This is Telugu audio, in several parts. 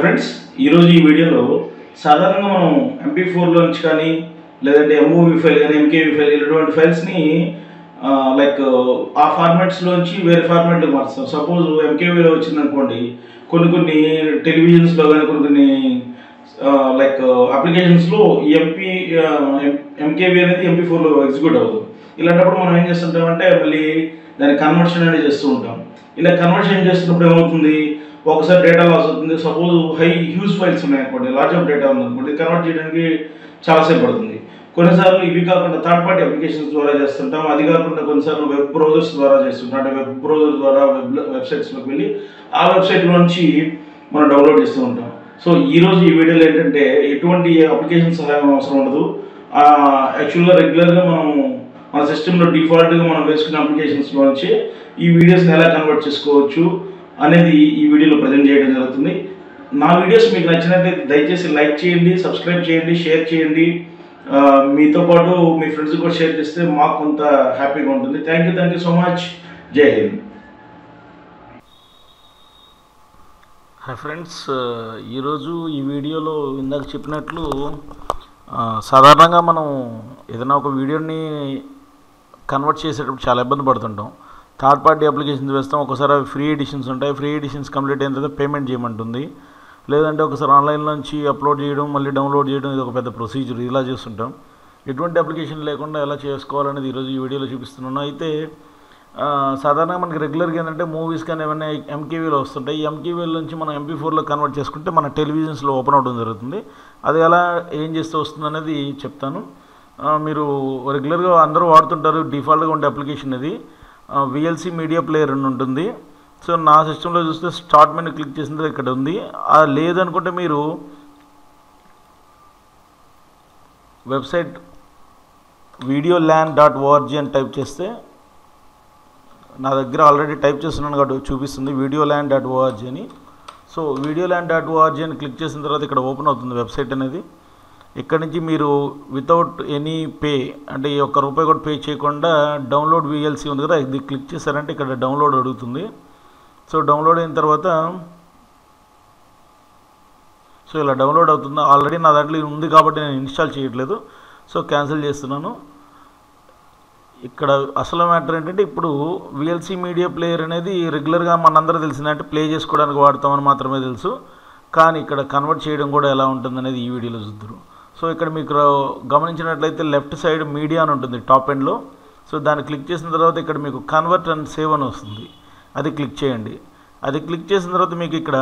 ఫ్రెండ్స్ ఈరోజు ఈ వీడియోలో సాధారణంగా మనం ఎంపీ ఫోర్లో నుంచి కానీ లేదంటే ఎంఓవి ఫైల్ కానీ ఎంకేవి ఫైల్ ఇటువంటి ఫైల్స్ని లైక్ ఆ ఫార్మాట్స్లోంచి వేరే ఫార్మాట్లోకి మార్చాం సపోజ్ ఎంకేవీలో వచ్చిందనుకోండి కొన్ని కొన్ని టెలివిజన్స్లో కానీ కొన్ని కొన్ని లైక్ అప్లికేషన్స్లో ఎంపీ ఎంకేవి అనేది ఎంపీ ఫోర్లో ఎగ్జిక్యూట్ అవుతుంది ఇలాంటప్పుడు మనం ఏం చేస్తుంటామంటే మళ్ళీ దాని కన్వర్షన్ అనేది చేస్తూ ఉంటాం ఇలా కన్వర్షన్ చేస్తున్నప్పుడు ఏమవుతుంది ఒకసారి డేటా లాస్ అవుతుంది సపోజ్ హై హ్యూజ్ ఫైల్స్ ఉన్నాయి అనుకోండి లార్జ్ ఆఫ్ డేటా ఉందనుకోండి కన్వర్ట్ చేయడానికి చాలాసేపు పడుతుంది కొన్నిసార్లు ఇవి కాకుండా థర్డ్ పార్టీ అప్లికేషన్స్ ద్వారా చేస్తుంటాం అది కాకుండా కొన్నిసార్లు వెబ్ బ్రౌజర్స్ ద్వారా చేస్తుంటాం అంటే వెబ్ బ్రౌజర్ ద్వారా వెబ్ వెబ్సైట్స్లోకి వెళ్ళి ఆ వెబ్సైట్ నుంచి మనం డౌన్లోడ్ చేస్తూ ఉంటాం సో ఈ రోజు ఈ వీడియోలో ఏంటంటే ఎటువంటి అప్లికేషన్ సహాయం అవసరం ఉండదు యాక్చువల్గా రెగ్యులర్గా మనం మన సిస్టంలో డిఫాల్ట్గా మనం వేసుకునే అప్లికేషన్స్లో నుంచి ఈ వీడియోస్ని ఎలా కన్వర్ట్ చేసుకోవచ్చు అనేది ఈ వీడియోలో ప్రజెంట్ చేయడం జరుగుతుంది నా వీడియోస్ మీకు నచ్చినట్లయితే దయచేసి లైక్ చేయండి సబ్స్క్రైబ్ చేయండి షేర్ చేయండి ఆ, మీతో పాటు మీ ఫ్రెండ్స్ కూడా షేర్ చేస్తే మాకు కొంత హ్యాపీగా ఉంటుంది thank you thank you so much జై హింద్ హాయ్ ఫ్రెండ్స్ ఈరోజు ఈ వీడియోలో ఇందాక చెప్పినట్లు ఆ, సాధారణంగా మనం ఏదైనా ఒక వీడియోని కన్వర్ట్ చేసేటప్పుడు చాలా ఇబ్బంది పడుతుంటాం థర్డ్ పార్టీ అప్లికేషన్స్ వేస్తాం ఒకసారి అవి ఫ్రీ ఎడిషన్స్ ఉంటాయి ఫ్రీ ఎడిషన్స్ కంప్లీట్ అయిన తర్వాత పేమెంట్ చేయమంటుంది లేదంటే ఒకసారి ఆన్లైన్ నుంచి అప్లోడ్ చేయడం మళ్ళీ డౌన్లోడ్ చేయడం ఇది ఒక పెద్ద ప్రొసీజర్ ఇలా చేస్తుంటాం ఎటువంటి అప్లికేషన్ లేకుండా ఎలా చేసుకోవాలనేది ఈరోజు ఈ వీడియోలో చూపిస్తున్నాను అయితే ఆ, సాధారణంగా మనకి రెగ్యులర్గా ఏంటంటే మూవీస్ కానీ ఏమైనా ఎంకేవీలో వస్తుంటాయి ఈ ఎంకేవీల నుంచి మనం ఎంపీ ఫోర్లో కన్వర్ట్ చేసుకుంటే మన టెలివిజన్స్లో ఓపెన్ అవడం జరుగుతుంది అది ఎలా ఏం చేస్తే వస్తుంది అనేది చెప్తాను ఆ, మీరు రెగ్యులర్గా అందరూ వాడుతుంటారు డిఫాల్ట్గా ఉండే అప్లికేషన్ ఇది విఎల్సి మీడియా ప్లేయర్ అని ఉంటుంది సో నా సిస్టంలో చూస్తే స్టార్ట్ మెనూ క్లిక్ చేసిన తర్వాత ఇక్కడ ఉంది ఆ లేదనుకుంటే మీరు website video land dot O R G అని టైప్ చేస్తే నా దగ్గర ఆల్రెడీ టైప్ చేస్తున్నాను కాబట్టి చూపిస్తుంది వీడియో ల్యాండ్ డాట్ ఓఆర్జీ అని so video land dot O R G అని క్లిక్ చేసిన తర్వాత ఇక్కడ ఓపెన్ అవుతుంది వెబ్సైట్ అనేది ఇక్కడ నుంచి మీరు వితౌట్ ఎనీ పే అంటే ఈ ఒక్క రూపాయి కూడా పే చేయకుండా డౌన్లోడ్ విఎల్సి ఉంది కదా ఇది క్లిక్ చేశారంటే ఇక్కడ డౌన్లోడ్ అడుగుతుంది సో డౌన్లోడ్ అయిన తర్వాత సో ఇలా డౌన్లోడ్ అవుతుంది ఆల్రెడీ నా దాంట్లో ఇది ఉంది కాబట్టి నేను ఇన్స్టాల్ చేయట్లేదు సో క్యాన్సిల్ చేస్తున్నాను ఇక్కడ అసలు మ్యాటర్ ఏంటంటే ఇప్పుడు విఎల్సి మీడియా ప్లేయర్ అనేది రెగ్యులర్గా మనందరూ తెలిసిందంటే ప్లే చేసుకోవడానికి వాడతామని మాత్రమే తెలుసు కానీ ఇక్కడ కన్వర్ట్ చేయడం కూడా ఎలా ఉంటుంది అనేది ఈ వీడియోలో చూద్దరు సో ఇక్కడ మీకు గమనించినట్లయితే లెఫ్ట్ సైడ్ మీడియా అని ఉంటుంది టాప్ ఎండ్లో సో దాన్ని క్లిక్ చేసిన తర్వాత ఇక్కడ మీకు కన్వర్ట్ అండ్ సేవ్ అని వస్తుంది అది క్లిక్ చేయండి అది క్లిక్ చేసిన తర్వాత మీకు ఇక్కడ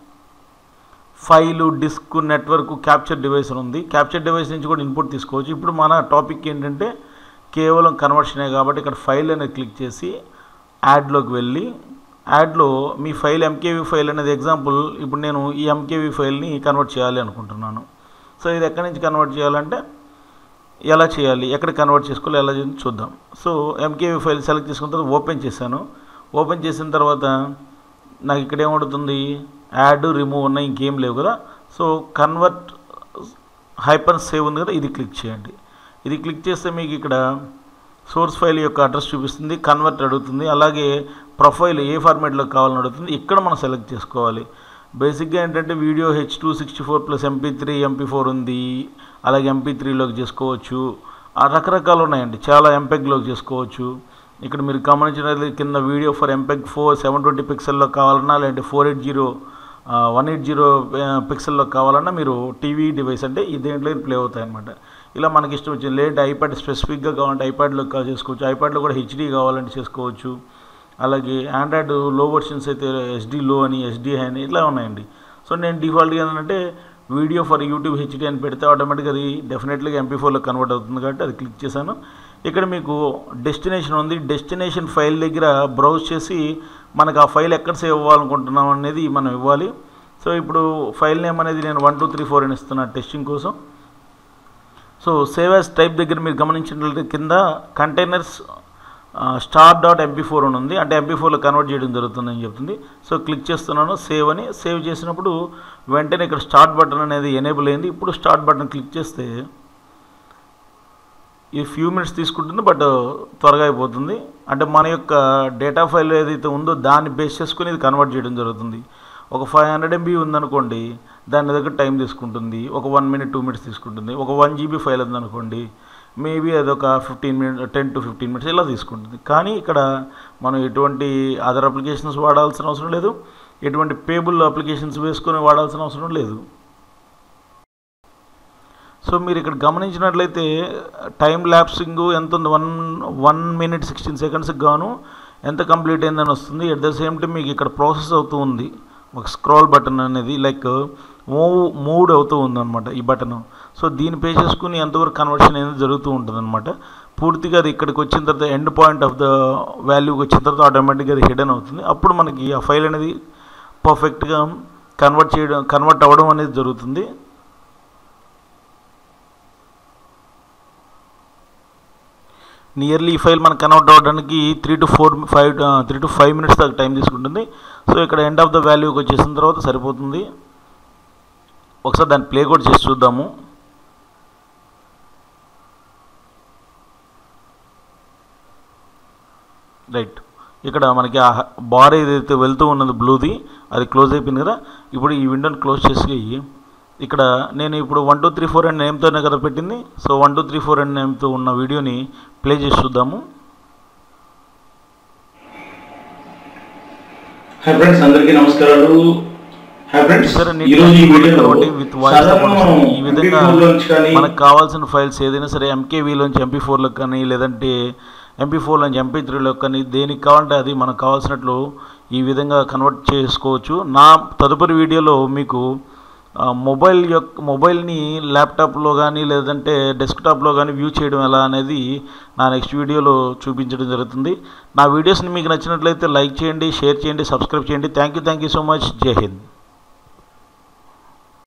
file disk network capture device అని ఉంది క్యాప్చర్ డివైస్ నుంచి కూడా ఇన్పుట్ తీసుకోవచ్చు ఇప్పుడు మన టాపిక్ ఏంటంటే కేవలం కన్వర్షనే కాబట్టి ఇక్కడ ఫైల్ అనేది క్లిక్ చేసి యాడ్లోకి వెళ్ళి యాడ్లో మీ ఫైల్ ఎంకేవీ ఫైల్ అనేది ఎగ్జాంపుల్ ఇప్పుడు నేను ఈ ఎంకేవీ ఫైల్ని కన్వర్ట్ చేయాలి అనుకుంటున్నాను సో ఇది ఎక్కడి నుంచి కన్వర్ట్ చేయాలంటే ఎలా చేయాలి ఎక్కడ కన్వర్ట్ చేసుకోవాలి ఎలా చేయాలి చూద్దాం సో ఎంకేవీ ఫైల్ సెలెక్ట్ చేసుకున్న తర్వాత ఓపెన్ చేశాను ఓపెన్ చేసిన తర్వాత నాకు ఇక్కడ ఏమవుతుంది యాడ్ రిమూవ్ ఉన్నాయి ఇంకేం లేవు కదా సో కన్వర్ట్ హైపర్ సేవ్ ఉంది కదా ఇది క్లిక్ చేయండి ఇది క్లిక్ చేస్తే మీకు ఇక్కడ సోర్స్ ఫైల్ యొక్క అడ్రస్ చూపిస్తుంది కన్వర్ట్ అడుగుతుంది అలాగే ప్రొఫైల్ ఏ ఫార్మేట్లో కావాలని అడుగుతుంది ఇక్కడ మనం సెలెక్ట్ చేసుకోవాలి బేసిక్గా ఏంటంటే video H two sixty four plus MP three MP four ఉంది అలాగే ఎంపీ త్రీలోకి చేసుకోవచ్చు ఆ రకరకాలు ఉన్నాయండి చాలా ఎంపెగ్లోకి చేసుకోవచ్చు ఇక్కడ మీరు గమనించినట్లయితే కింద video for MPEG four seven twenty పిక్సెల్లో కావాలన్నా లేదంటే four eight zero one eight zero పిక్సెల్లో కావాలన్నా మీరు టీవీ డివైస్ అంటే ఈ దేంట్లో ప్లే అవుతాయి అనమాట ఇలా మనకి ఇష్టం వచ్చింది లేదంటే ఐప్యాడ్ స్పెసిఫిక్గా కావాలంటే ఐప్యాడ్లో చేసుకోవచ్చు ఐప్యాడ్లో కూడా హెచ్డీ కావాలంటే చేసుకోవచ్చు అలాగే ఆండ్రాయిడ్ లో వర్షన్స్ అయితే ఎస్డీ లో అని ఎస్డీ హై అని ఇట్లా ఉన్నాయండి సో నేను డిఫాల్ట్గా ఏంటంటే వీడియో ఫర్ యూట్యూబ్ హెచ్డీ అని పెడితే ఆటోమేటిక్గా అది డెఫినెట్లీగా ఎంపీ ఫోర్లో కన్వర్ట్ అవుతుంది కాబట్టి అది క్లిక్ చేశాను ఇక్కడ మీకు డెస్టినేషన్ ఉంది డెస్టినేషన్ ఫైల్ దగ్గర బ్రౌజ్ చేసి మనకు ఆ ఫైల్ ఎక్కడ సేవ్ అవ్వాలనుకుంటున్నాం అనేది మనం ఇవ్వాలి సో ఇప్పుడు ఫైల్ నేమ్ అనేది నేను వన్ టూ త్రీ ఫోర్ అని ఇస్తున్నాను టెస్టింగ్ కోసం సో సేవ్ యాజ్ టైప్ దగ్గర మీరు గమనించినట్లయితే కింద containers star dot MP four అని ఉంది అంటే ఎంపీ ఫోర్లో కన్వర్ట్ చేయడం జరుగుతుందని చెప్తుంది సో క్లిక్ చేస్తున్నాను సేవ్ అని సేవ్ చేసినప్పుడు వెంటనే ఇక్కడ స్టార్ట్ బటన్ అనేది ఎనేబుల్ అయింది ఇప్పుడు స్టార్ట్ బటన్ క్లిక్ చేస్తే ఈ ఫ్యూ మినిట్స్ తీసుకుంటుంది బట్ త్వరగా అయిపోతుంది అంటే మన యొక్క డేటా ఫైల్ ఏదైతే ఉందో దాన్ని బేస్ చేసుకుని ఇది కన్వర్ట్ చేయడం జరుగుతుంది ఒక ఫైవ్ హండ్రెడ్ ఎంబీ ఉందనుకోండి దాని దగ్గర టైం తీసుకుంటుంది ఒక వన్ మినిట్ టూ మినిట్స్ తీసుకుంటుంది ఒక వన్ జీబీ ఫైల్ ఉందనుకోండి మేబీ అది ఒక fifteen minute ten to fifteen minutes ఇలా తీసుకుంటుంది కానీ ఇక్కడ మనం ఎటువంటి అదర్ అప్లికేషన్స్ వాడాల్సిన అవసరం లేదు ఎటువంటి పేబుల్ అప్లికేషన్స్ వేసుకొని వాడాల్సిన అవసరం లేదు సో మీరు ఇక్కడ గమనించినట్లయితే టైం ల్యాప్సింగ్ ఎంత ఉంది వన్ వన్ మినిట్ సిక్స్టీన్ సెకండ్స్కి గాను ఎంత కంప్లీట్ అయిందని వస్తుంది ఎట్ ద సేమ్ టైం మీకు ఇక్కడ ప్రాసెస్ అవుతూ ఉంది ఒక స్క్రోల్ బటన్ అనేది లైక్ మూవ్ మూడ్ అవుతూ ఉందన్నమాట ఈ బటన్ సో దీన్ని పే చేసుకుని ఎంతవరకు కన్వర్షన్ అనేది జరుగుతూ ఉంటుంది అనమాట పూర్తిగా అది ఇక్కడికి వచ్చిన తర్వాత ఎండ్ పాయింట్ ఆఫ్ ద వాల్యూకి వచ్చిన తర్వాత ఆటోమేటిక్గా అది హిడెన్ అవుతుంది అప్పుడు మనకి ఆ ఫైల్ అనేది పర్ఫెక్ట్గా కన్వర్ట్ చేయడం కన్వర్ట్ అవ్వడం అనేది జరుగుతుంది నియర్లీ ఈ ఫైల్ మనకు కన్వర్ట్ అవ్వడానికి three to four five three to five minutes దాకా టైం తీసుకుంటుంది సో ఇక్కడ ఎండ్ ఆఫ్ ద వాల్యూకి వచ్చేసిన తర్వాత సరిపోతుంది ఒకసారి దాన్ని ప్లే కూడా చేసి చూద్దాము రైట్ ఇక్కడ మనకి ఆ బార్ ఏదైతే వెళ్తూ ఉన్నది బ్లూది అది క్లోజ్ అయిపోయింది కదా ఇప్పుడు ఈ విండోని క్లోజ్ చేసి ఇక్కడ నేను ఇప్పుడు one two three four and నేమ్తోనే కదా పెట్టింది so one two three four and నేమ్తో ఉన్న వీడియోని ప్లే చేసి చూద్దాము హాయ్ ఫ్రెండ్స్ అందరికీ నమస్కారాలు హాయ్ ఫ్రెండ్స్ సరే ఈ రోజు ఈ వీడియోలో కాబట్టి విత్ వాయిస్ సాధారణంగా మనం ఈ విధంగా MP4 లోంచి కానీ మనకు కావాల్సిన ఫైల్స్ ఏదైనా సరే ఎంకేవీలోంచి ఎంపీ ఫోర్లకు కానీ లేదంటే ఎంపీ ఫోర్లోంచి ఎంపీ త్రీలోకి కానీ దేనికి కావాలంటే అది మనకు కావాల్సినట్లు ఈ విధంగా కన్వర్ట్ చేసుకోవచ్చు నా తదుపరి వీడియోలో మీకు ఆ, మొబైల్ యొక్క మొబైల్ని ల్యాప్టాప్లో కానీ లేదంటే డెస్క్టాప్లో కానీ వ్యూ చేయడం ఎలా అనేది నా నెక్స్ట్ వీడియోలో చూపించడం జరుగుతుంది నా వీడియోస్ని మీకు నచ్చినట్లయితే లైక్ చేయండి షేర్ చేయండి సబ్స్క్రైబ్ చేయండి thank you thank you so much జై హింద్